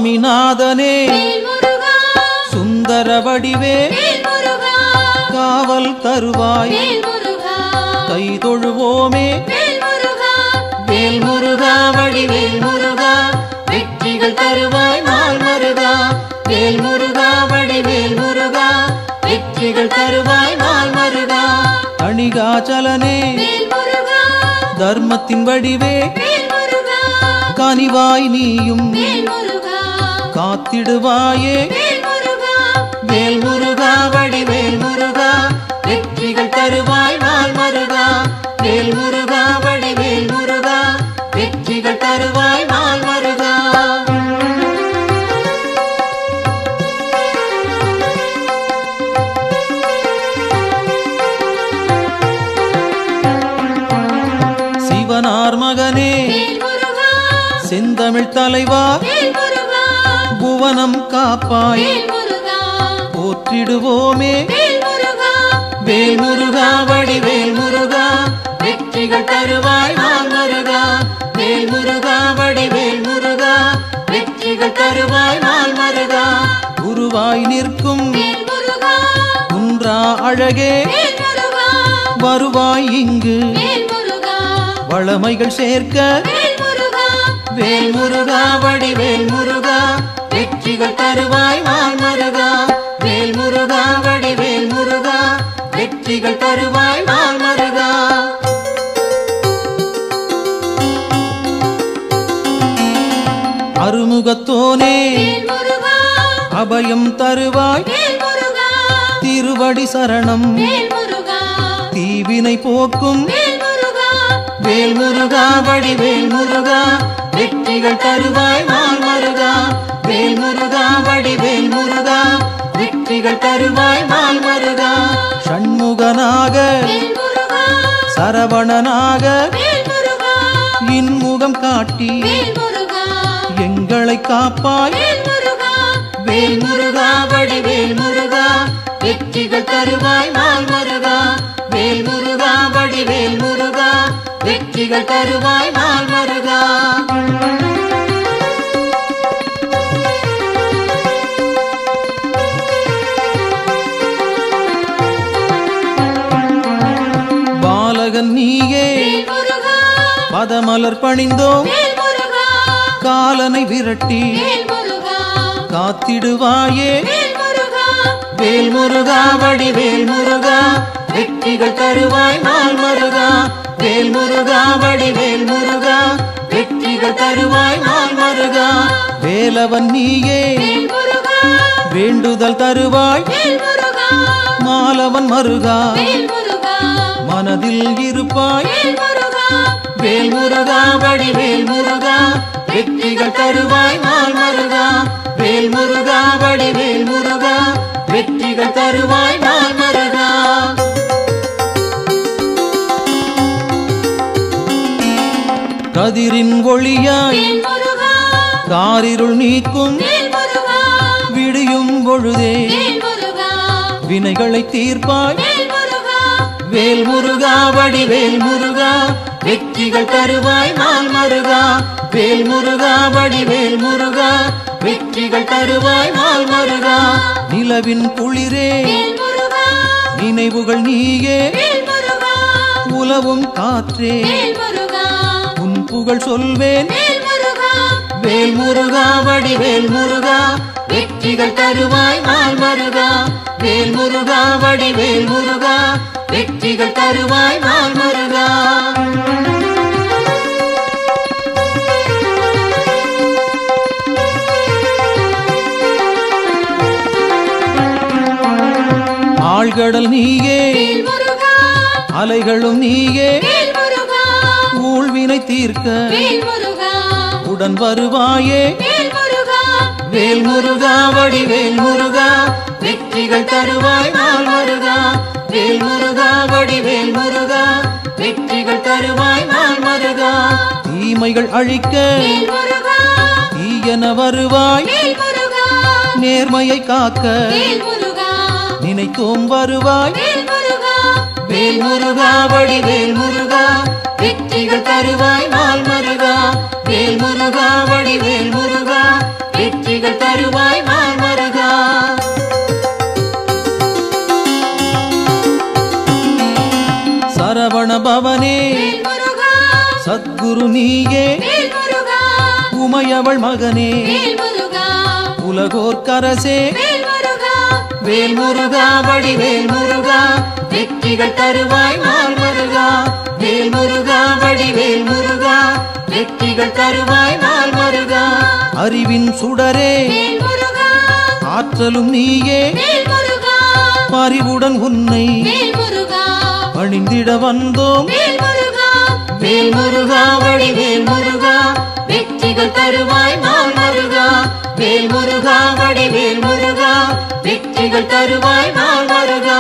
சுவாமிநாதனே வேல் முருகா சுந்தர வடிவே வேல் முருகா காவல் தருவாய் வேல் முருகா கை தொழுவோமே வேல் முருகா வேல் முருகா வடிவேல் முருகா வெற்றிகள் தருவாய் நாள் மருகா வேல் முருகா வடிவேல் முருகா வெற்றிகள் தருவாய் நாள் மருகா அணிகாச்சலனே வேல் முருகா தர்மத்தின் வடிவே வேல் முருகா கனிவாய் நீயும் வேல் முருகா காத்திடுவாயே வேல் முருகா வேல் முருகா வடிவேல் முருகா வெற்றிகள் தருவாய் நாள் மருகா வேல் முருகா வடிவேல் முருகா வெற்றிகள் தருவாய் நாள் மருகா சிவனார் மகனே வேல் முருகா செந்தமிழ் தலைவா வேல் முருகா புவனம் காப்பாய் வேல் முருகா போற்றிடுவோமே வேல் முருகா வேல் முருகா வடிவேல் முருகா வெற்றிகள் தருவாய் நாள் மருகா வேல் முருகா வடிவேல் முருகா வெற்றிகள் தருவாய் நாள் மருகா குருவாய் நிற்கும் வேல் முருகா குன்றா அழகே வேல் முருகா வருவாய் இங்கு வேல் முருகா வளமைகள் சேர்க்க வேல் முருகா வேல் முருகா வடிவேல் முருகா வெற்றிகள் தருவாய் நாள் மருகா வேல் முருகா வடிவேல் முருகா வெற்றிகள் தருவாய் நாள் மருகா அருமுகத்தோனே வேல் முருகா அபயம் தருவாய் வேல் முருகா திருவடி சரணம் வேல் முருகா தீவினை போக்கும் வேல் முருகா வேல் முருகா வடிவேல் முருகா வெற்றிகள் தருவாய் நாள் மருகா வேல் முருகா வடிவேல் முருகா வெற்றிகள் தருவாய் நாள் மருகா ஷண்முகனாக வேல் முருகா சரவணனாக வேல் முருகா இன்முகம் காட்டி வேல் முருகா எங்களை காப்பாய் வேல் முருகா வேல் முருகா வடிவேல் முருகா வெற்றிகள் தருவாய் நாள் மருகா வேல் முருகா வடிவேல் முருகா வெற்றிகள் தருவாய் நாள் மருகா பாலகன் நீயே வேல் முருகா பதமலர் பணிந்தோம் வேல் முருகா காலனை விரட்டி வேல் முருகா காத்திடுவாயே வேல் முருகா வேல் முருகா வடிவேல் முருகா வெற்றிகள் தருவாய் நாள் மருகா வேல் முருகா வடிவேல் முருகா வெற்றிகள் தருவாய் நாள் மருகா வேலவன் நீயே வேல் முருகா வேண்டுதல் தருவாய் வேல் முருகா மாலவன் மருகா வேல் முருகா மனதில் இருப்பாய் வேல் முருகா வேல் முருகா வடிவேல் முருகா வெற்றிகள் தருவாய் நாள் மருகா வேல் முருகா வடிவேல் முருகா வெற்றிகள் தருவாய் நாள் மருகா கதிரின் ஒளியாய் வேல் முருகா காரிருள் நீக்கும் வேல் முருகா விடியும் பொழுதே வேல் முருகா வினைகளை தீர்ப்பாய் வேல் முருகா வேல் முருகா வடிவேல் முருகா வெற்றிகள் தருவாய் நாள் மருகா வேல் முருகா வடிவேல் முருகா வெற்றிகள் தருவாய் நாள் மருகா நிலவின் குளிரே வேல் முருகா நினைவுகள் நீயே வேல் முருகா உலவும் காற்றே வேல் முருகா உன் புகழ் சொல்வேன் வேல் முருகா வேல் முருகா வடிவேல் முருகா வெற்றிகள் தருவாய் நாள் மருகா வேல் முருகா வடிவேல் முருகா வெற்றிகள் தருவாய் நாள் மருகா ஆழ்கடல் நீயே வேல் முருகா அலைகளும் நீயே வேல் முருகா ஊழ்வினை தீர்க்க வேல் முருகா உடன் வருவாயே வேல் முருகா வேல் முருகா வடிவேல் முருகா வெற்றிகள் தருவாய் நாள் மருகா வேல் முருகா வடிவேல் முருகா வெற்றிகள் தருவாய் நாள் மருகா தீமைகள் அழிக்க வேல் முருகா தீயன வருவாய் வேல் முருகா நேர்மையை காக்க வேல் முருகா நினைத்தோம் வருவாய் வேல் முருகா வேல் முருகா வடிவேல் முருகா வெற்றிகள் தருவாய் நாள் மருகா வேல் முருகா வடிவேல் முருகா வெற்றிகள் தருவாய் மால் மருகா சரவண பவனே வேல் முருகா சத்குரு நீயே வேல் முருகா உமையவள் மகனே வேல் முருகா உலகோர்க்கரசே வேல் முருகா வேல் முருகா வடிவேல் முருகா வெற்றிகள் தருவாய் மால் மருகா வேல் முருகா வடிவேல் முருகா வெற்றிகள் தருவாய் மால் மருகா அறிவின் சுடரே வேல் முருகா ஆற்றலும் நீயே வேல் முருகா பறிவுடன் உன்னை வேல் முருகா பணிந்திட வந்தோம் வேல் முருகா வேல் முருகா வடிவேல் முருகா வெற்றிகள் தருவாய் மால் மருகா வேல் முருகா வடிவேல் முருகா வெற்றிகள் தருவாய் மால் மருகா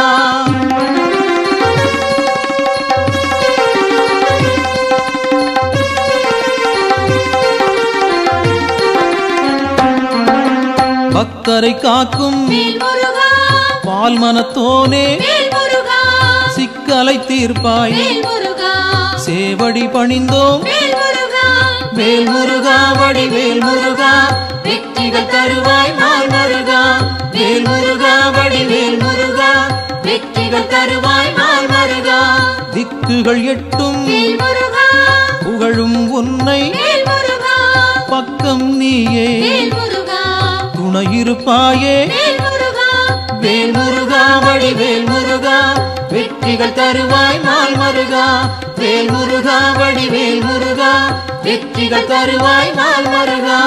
பக்தரை காக்கும் வேல் முருகா பால் மனத்தோனே வேல் முருகா சிக்கலை தீர்ப்பாய் வேல் முருகா சேவடி பணிந்தோம் வேல் முருகா வேல் முருகா வடிவேல் முருகா வெற்றிகள் தருவாய் மால் முருகா வேல் முருகா வடிவேல் முருகா வெற்றிகள் தருவாய் மால் முருகா திக்குகள் எட்டும் வேல் முருகா புகழும் உன்னை வேல் முருகா பக்கம் நீயே வேல் முருகா துணையிருப்பாயே வேல் முருகா வேல் முருகா வடிவேல் முருகா வெற்றிகள் தருவாய் மால் மருகா வேல் முருகா வடிவேல் முருகா வெற்றிகள் தருவாய் மால் மருகா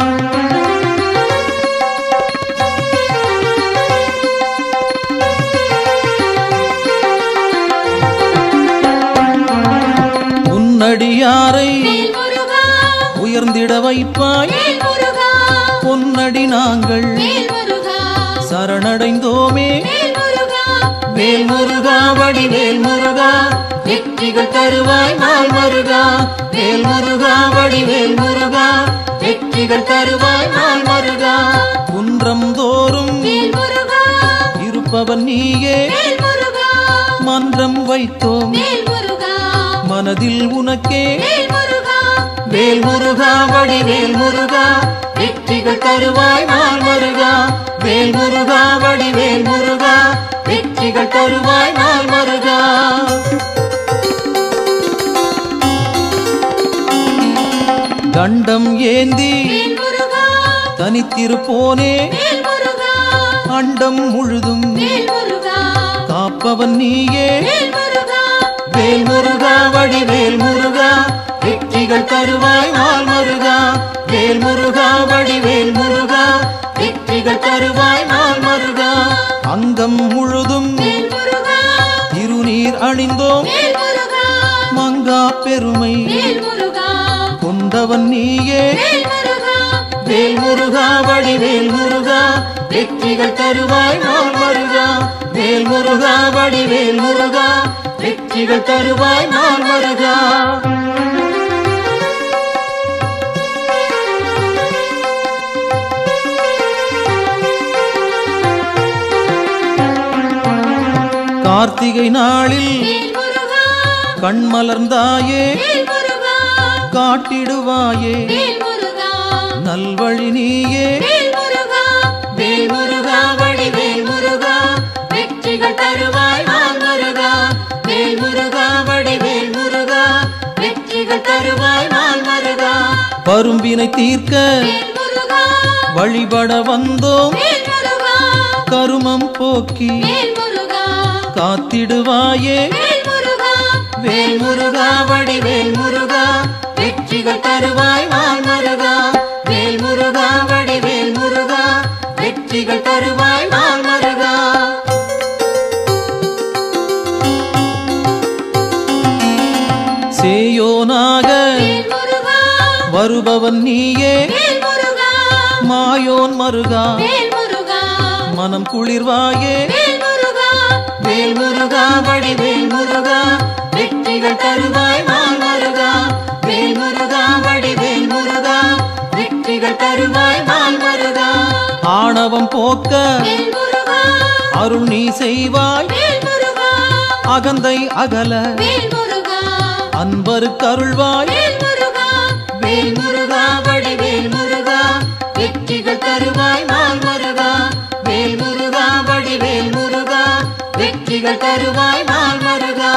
உன்னடியாரை வேல் முருகா உயர்ந்திட வைப்பாய் வேல் முருகா பொன்னடி நாங்கள் வேல் முருகா சரணடைந்தோமே வேல் முருகா வேல் முருகா வடிவேல் முருகா வெற்றிகள் தருவாய் மால் மருகா வேல் முருகா வடிவேல் முருகா வெற்றிகள் தருவாய் மால் மருகா குன்றம் தோறும் வேல் முருகா இருப்பவன் நீயே வேல் முருகா மன்றம் வைத்தோம் வேல் முருகா மனதில் உனக்கே வேல் முருகா வேல் முருகா வடிவேல் முருகா வெற்றிகள் தருவாய் மால் மருகா வேல் முருகா வடிவேல் முருகா வெற்றிகள் தருவாய் மால் மருகா தண்டம் ஏந்தி வேல் முருகா தனித்திருப்போனே வேல் முருகா அண்டம் முழுதும் வேல் முருகா காப்பவன் நீயே வேல் முருகா வேல் முருகா வடிவேல் முருகா வெற்றிகள் தருவாய் மால் மருகா வேல் முருகா வடிவேல் முருகா வெற்றிகள் தருவாய் மால் மருகா அங்கம் முழுதும் வேல் முருகா திருநீர் அணிந்தோம் வேல் முருகா மங்கா பெருமை வேல் முருகா கொண்டவன் நீயே வேல் முருகா வேல் முருகா வடிவேல் முருகா வெற்றிகள் தருவாய் மால் மருகா வேல் முருகா வடிவேல் முருகா வெற்றிகள் தருவாய் மால் மருகா கார்த்திகை நாளில் வேல் முருகா கண்மலர்ந்தாயே வேல் முருகா காட்டிடுவாயே வேல் முருகா நல்வழி நீயே வேல் முருகா வேல் முருகா வடிவேல் முருகா வெற்றிகள் தருவாய் மால் முருகா வேல் முருகா வடிவேல் முருகா வெற்றிகள் தருவாய் மால் முருகா பரும்பினை தீர்க்க வேல் முருகா வழிபட வந்தோம் வேல் முருகா கருமம் போக்கி வேல் முருகா காத்திடுவாயே வேல் முருகா வேல் முருகா வடிவேல் முருகா வெற்றிகள் தருவாய் மால் முருகா வேல் முருகா வடிவேல் முருகா வெற்றிகள் தருவாய் மால் முருகா சேயோனாக வேல் முருகா வருபவன் நீயே வேல் முருகா மாயோன் மருகா வேல் முருகா மனம் குளிர்வாயே வேல் முருகா வேல் முருகா வடிவேல் முருகா வெற்றிகள் தருவாய் மால் முருகா வேல் முருகா வடிவேல் முருகா வெற்றிகள் தருவாய் மால் முருகா ஆணவம் போக்க வேல் முருகா அருள் நீ செய்வாய் வேல் முருகா அகந்தை அகல வேல் முருகா அன்பருக்கு அருள்வாய் வேல் முருகா வேல் முருகா வடிவேல் முருகா வெற்றிகள் தருவாய் வெற்றிகள் தருவாய் நாள் மருகா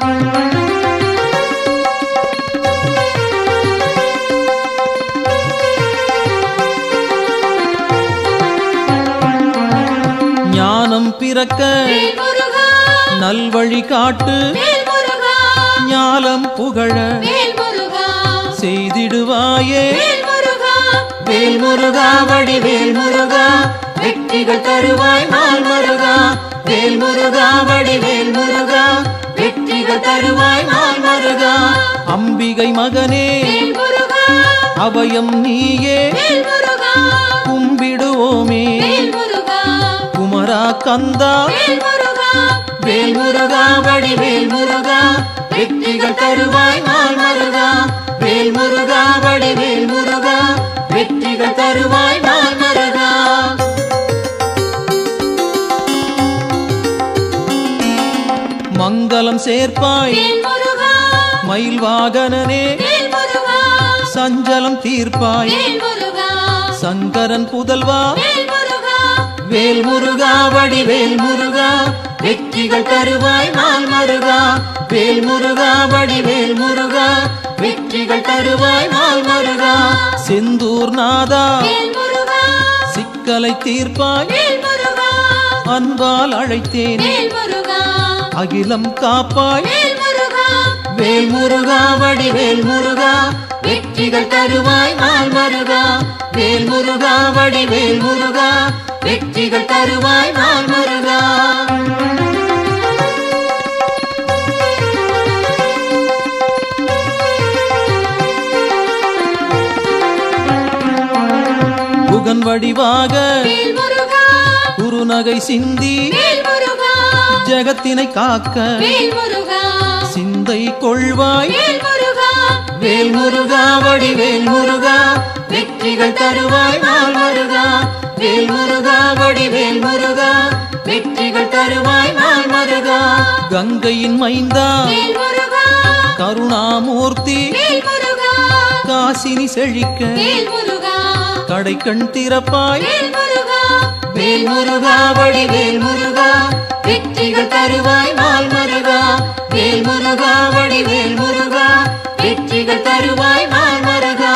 ஞானம் பிறக்க வேல் முருகா நல்வழி காட்டு வேல் முருகா ஞாலம் புகழ வேல் முருகா செய்திடுவாயே வேல் முருகா வேல் முருகா வடிவேல் முருகா வெற்றிகள் தருவாய் நாள் மருகா வேல் முருகா வடிவேல் முருகா வெற்றிகள் தருவாய் நாள் மருகா அம்பிகை மகனே வேல் முருகா அபயம் நீயே வேல் முருகா கும்பிடுவோமே வேல் முருகா குமரா கந்தா வேல் முருகா வேல் முருகா வடிவேல் முருகா வெற்றிகள் தருவாய் நாள் மருகா வேல் முருகா வடிவேல் முருகா வெற்றிகள் தருவாய் நாள் மருகா மங்களம் சேர்ப்பாய் வேல் முருகா மயில் வாகனனே வேல் முருகா சஞ்சலம் தீர்ப்பாய் வேல் முருகா சங்கரன் புதல்வா வேல் முருகா வேல் முருகா வடிவேல் முருகா வெற்றிகள் தருவாய் நாள் மருகா வேல் முருகா வடிவேல் முருகா வெற்றிகள் தருவாய் நாள் மருகா செந்தூர் நாதா வேல் முருகா சிக்கலை தீர்ப்பாய் வேல் முருகா அன்பால் அழைத்தேன் வேல் முருகா அகிலம் காப்பாய் வேல் முருகா வேல் முருகா வடிவேல் முருகா வெற்றிகள் தருவாய் நாள் மருகா வேல் முருகா வடிவேல் முருகா வெற்றிகள் தருவாய் நாள் மருகா புகன் வடிவாக வேல் முருகா குறுநகை சிந்தி வேல் முருகா ஜெகத்தினை காக்க வேல் முருகா சிந்தை கொள்வாய் வேல் முருகா வேல் முருகா வடிவேல் முருகா வெற்றிகள் தருவாய் நாள் மருகா வேல் முருகா வடிவேல் முருகா வெற்றிகள் தருவாய் நாள் மருகா கங்கையின் மைந்தா வேல் முருகா கருணாமூர்த்தி வேல் முருகா காசினி செழிக்க வேல் முருகா கடை கண் திறப்பாய் வேல் முருகா வேல் முருகா வடிவேல் முருகா வெற்றிகள் தருவாய் நாள் மருகா வேல் முருகா வடிவேல் முருகா வெற்றிகள் தருவாய் நாள் மருகா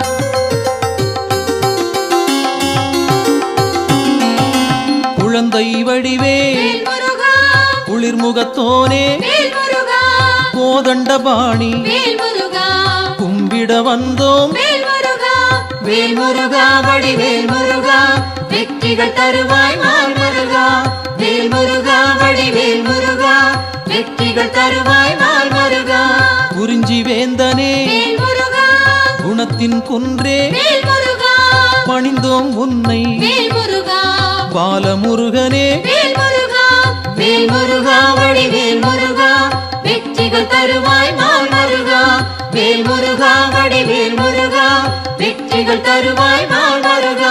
குழந்தை வடிவே வேல் முருகா குளிர்முகத்தோனே வேல் முருகா கோதண்டபாணி வேல் முருகா கும்பிட வந்தோம் வேல் முருகா வேல் முருகா வடிவேல் முருகா வெற்றிகள் தருவாய் நாள் மருகா வேல் முருகா வடிவேல் முருகா வெற்றிகள் தருவாய் நாள் மருகா குறிஞ்சி வேந்தனே வேல் முருகா குணத்தின் குன்றே வேல் முருகா பணிந்தோம் உன்னை வேல் முருகா பாலமுருகனே வேல் முருகா வேல் முருகா வடிவேல் முருகா வெற்றிகள் தருவாய் நாள் மருகா வேல் முருகா வடிவேல் முருகா வெற்றிகள் தருவாய் நாள் மருகா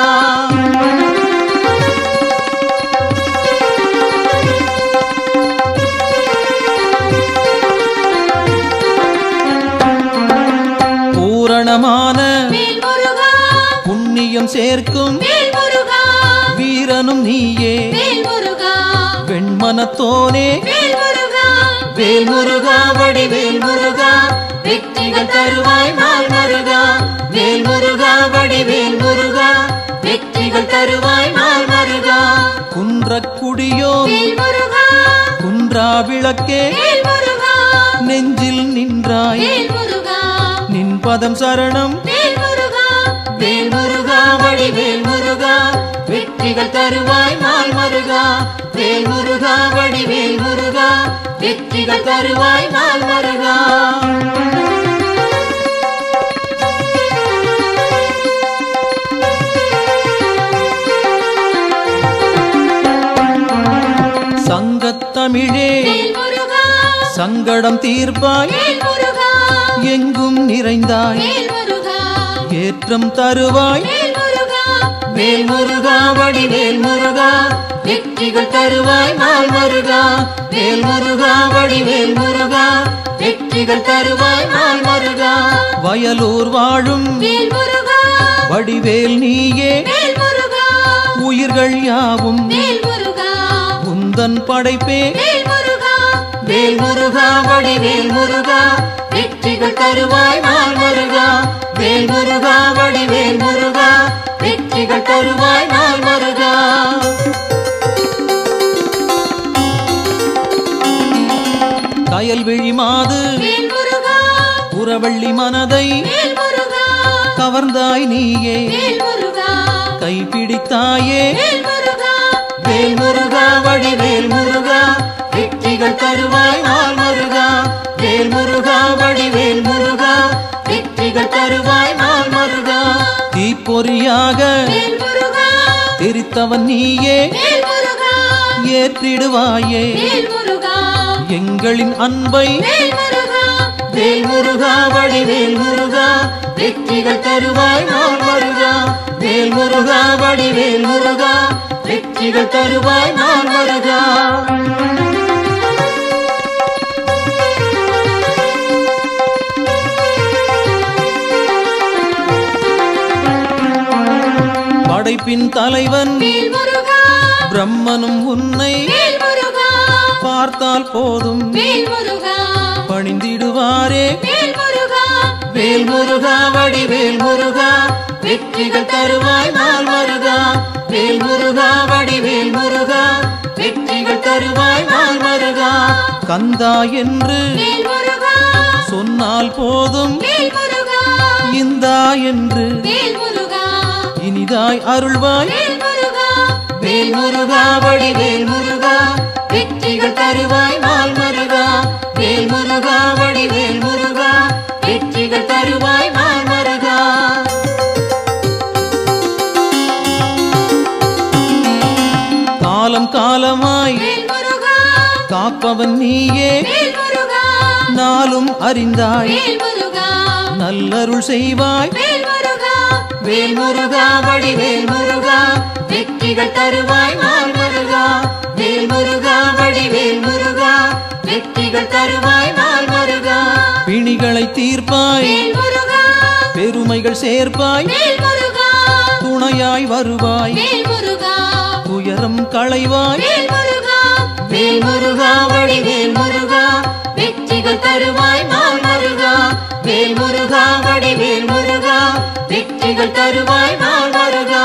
பூரணமான வேல் முருகா புண்ணியம் சேர்க்கும் வேல் முருகா வீரனும் நீயே வேல் முருகா வெண்மனத்தோனே வேல் முருகா வேல் முருகா வடிவேல் முருகா வெற்றிகள் தருவாய் நாள் மருகா வேல் முருகா வடிவேல் முருகா வெற்றிகள் தருவாய் நாள் மருகா குன்றக்குடியோ வேல் முருகா குன்றா விளக்கே வேல் முருகா நெஞ்சில் நின்றாய் வேல் முருகா நின் பதம் சரணம் வேல் முருகா வேல் முருகா வடிவேல் முருகா வெற்றிகள் தருவாய் நாள் மருகா வேல் முருகா வடிவேல் முருகா வெற்றிகள் தருவாய் நாள் மருகா சங்கத்தமிழே வேல் முருகா சங்கடம் தீர்ப்பாய் வேல் முருகா எங்கும் நிறைந்தாய் வேல் முருகா ஏற்றம் தருவாய் வேல் முருகா வேல் முருகா வடிவேல் முருகா வெற்றிகள் தருவாய் நாள் மருகா வேல் முருகா வடிவேல் முருகா வெற்றிகள் தருவாய் நாள் மருகா வயலூர் வாழும் வேல் முருகா வடிவேல் நீயே வேல் முருகா உயிர்கள் யாவும் வேல் முருகா உந்தன் படைப்பே வேல் முருகா வேல் முருகா வடிவேல் முருகா வெற்றிகள் தருவாய் நாள் மருகா வேல் முருகா வடிவேல் முருகா வெற்றிகள் தருவாய் நாள் மருகா கயல்விழி மாது வேல் முருகா புறவள்ளி மனதை வேல் முருகா கவர்ந்தாய் நீயே வேல் முருகா கைப்பிடித்தாயே வேல் முருகா வேல் முருகா வடிவேல் முருகா வெற்றிகள் தருவாய் நாள் மருகா வேல் முருகா வடிவேல் முருகா வெற்றிகள் தருவாய் நாள் மருகா தீப்பொறியாக வேல் முருகா தெரித்தவன் நீயே வேல் முருகா ஏற்றிடுவாயே வேல் முருகா எங்களின் அன்பை வேல் முருகா வேல் முருகா வடிவேல் முருகா வெற்றிகள் தருவாய் நாள் மருகா வேல் முருகா வடிவேல் முருகா வெற்றிகள் தருவாய் நாள் மருகா படைப்பின் தலைவன் வேல் முருகா பிரம்மனும் உன்னை வேல் முருகா பார்த்தால் போதும் வேல் முருகா பணிந்திடுவாரே வேல் முருகா வேல் முருகா வடிவேல் முருகா வெற்றிகள் தருவாய் நாள் மருகா வேல் முருகா வடிவேல் முருகா வெற்றிகள் தருவாய் நாள் மருகா கந்தா என்று வேல் முருகா சொன்னால் போதும் வேல் முருகா இந்தா என்று வேல் முருகா இனிதாய் அருள்வாய் வேல் முருகா வேல் முருகா வடிவேல் முருகா வெற்றிகள் தருவாய் நாள் மருகா வேல் முருகா வடிவேல் முருகா வெற்றிகள் தருவாய் நாள் மருகா காலம் காலமாய் வேல் முருகா காப்பவன் நீயே வேல் முருகா நாளும் அறிந்தாய் வேல் முருகா நல்லருள் செய்வாய் வேல் முருகா வேல் முருகா வடிவேல் முருகா வெற்றிகள் தருவாய் நாள் மருகா வேல் முருகா வடிவேல் முருகா வெற்றிகள் தருவாய் நாள் மருகா பிணிகளை தீர்ப்பாய் வேல் முருகா பெருமைகள் சேர்ப்பாய் வேல் முருகா துணையாய் வருவாய் வேல் முருகா துயரம் களைவாய் வேல் முருகா வேல் முருகா வடிவேல் முருகா வெற்றிகள் தருவாய் நாள் மருகா வேல் முருகா வடிவேல் முருகா வெற்றிகள் தருவாய் நாள் மருகா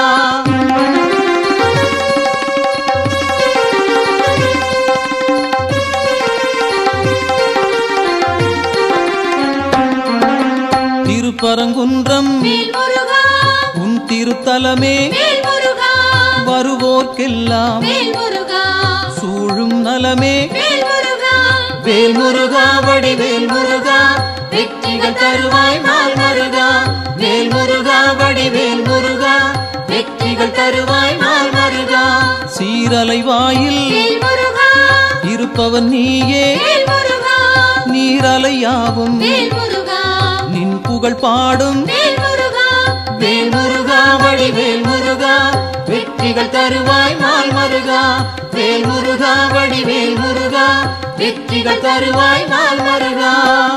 திருப்பரங்குன்றம் வேல் முருகா உன் திருத்தலமே வேல் முருகா வருவோர்க்கெல்லாம் வேல் முருகா சூழும் நலமே வேல் முருகா வேல் முருகா வடிவேல் முருகா வெற்றிகள் தருவாய் நாள் மருகா வேல் முருகா வடிவேல் முருகா வெற்றிகள் தருவாய் நாள் மருகா சீரலை வாயில் வேல் முருகா இருப்பவன் நீயே வேல் முருகா நீரலையாவும் வேல் முருகா நின் புகழ் பாடும் வேல் முருகா வேல் முருகா வடிவேல் முருகா வெற்றிகள் தருவாய் நாள் மருகா வேல் முருகா வடிவேல் முருகா வெற்றிகள் தருவாய் நாள் மருகா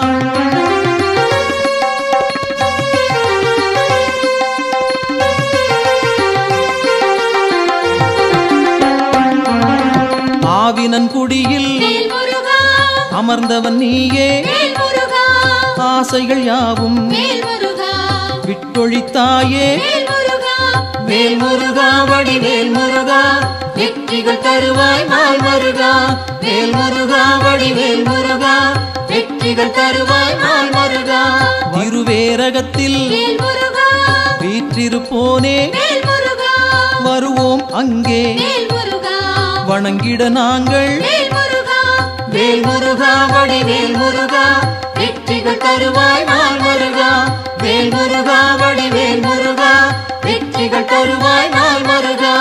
ஆவினன் குடியில் வேல் முருகா அமர்ந்தவன் நீயே வேல் முருகா ஆசைகள் யாவும் வேல் முருகா விட்டொழித்தாயே வேல் முருகா வேல் முருகா வடிவேல் முருகா வெற்றிகள் தருவாய் நாள் மருகா வேல் முருகா வடிவேல் முருகா வெற்றிகள் தருவாய் நாள் மருகா திருவேரகத்தில் வேல் முருகா வீற்றிருப்போனே வேல் முருகா வருவோம் அங்கே வேல் முருகா வணங்கிட நாங்கள் வேல் முருகா வேல் முருகா வடிவேல் முருகா வெற்றிகள் தருவாய் நாள் மருகா வேல் முருகா வடிவேல் முருகா வெற்றிகள் தருவாய் நாள் மருகா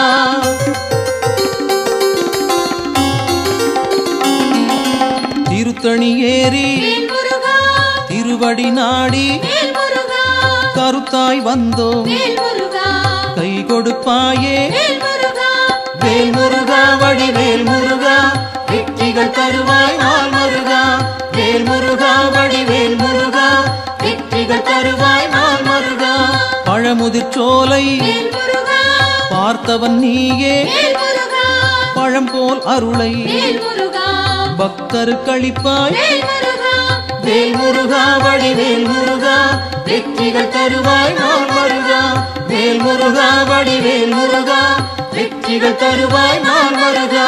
திருத்தணி ஏறி வேல் முருகா திருவடி நாடி வேல் முருகா கருத்தாய் வந்தோம் வேல் முருகா கை கொடுப்பாயே வேல் முருகா வேல் முருகா வடிவேல் முருகா வெற்றிகள் தருவாய் நாள் மருகா வேல் முருகா வடிவேல் முருகா வெற்றிகள் தருவாய் நாள் மருகா பழமுதிர்ச்சோலை வேல் முருகா பார்த்தவன் நீயே வேல் முருகா பழம் போல் அருளை வேல் முருகா பக்தருக்களிப்பாய் வேல் முருகா வேல் முருகா வடிவேல் முருகா வெற்றிகள் தருவாய் நாள் முருகா வேல் முருகா வடிவேல் முருகா வெற்றிகள் தருவாய் நாள் முருகா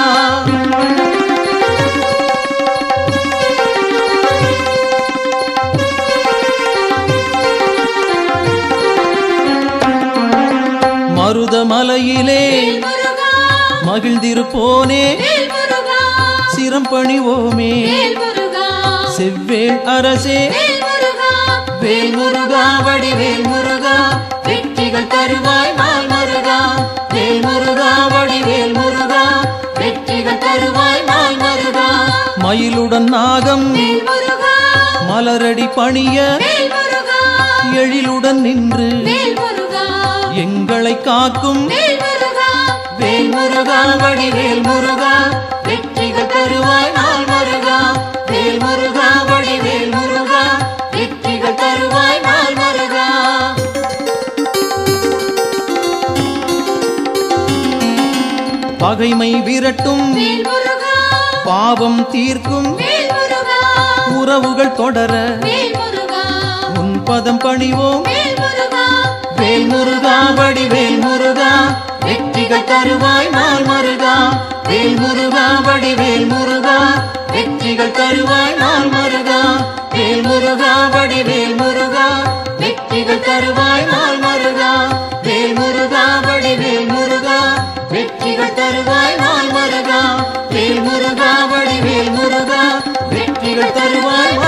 மருதமலையிலே வேல் முருகா மகிழ்ந்திருப்போனே வேல் முருகா சிரம் பணிவோமே வேல் முருகா செவ்வேள் அரசே வேல் முருகா வேல் முருகா வடிவேல் முருகா வெற்றிகள் தருவாய் நாள் முருகா வேல் முருகா வடிவேல் முருகா வெற்றிகள் தருவாய் நாள் முருகா மயிலுடன் நாகம் வேல் முருகா மலரடி பணிய வேல் முருகா எழிலுடன் நின்று வேல் முருகா எங்களை காக்கும் வேல் முருகா வேல் முருகா வடிவேல் முருகா வெற்றிகள் தருவாய் நாள் முருகா வேல் முருகா வடிவேல் முருகா வெற்றிகள் தருவாய் நாள் முருகா பகைமை விரட்டும் வேல் முருகா பாவம் தீர்க்கும் வேல் முருகா உறவுகள் தொடர வேல் முருகா உன் பதம் பணிவோம் வேல் முருகா வேல் முருகா வடிவேல் முருகா வெற்றிகள் தருவாய் நாள் முருகா வேல் முருகா வடிவேல் முருகா வெற்றிகள் தருவாய் நாள் முருகா வேல் முருகா வடிவேல் முருகா வெற்றிகள் தருவாய் நாள் முருகா வேல் முருகா வடிவேல் முருகா வெற்றிகள் தருவாய் நாள் முருகா வேல் முருகா வடிவேல் முருகா வெற்றிகள் தருவாய்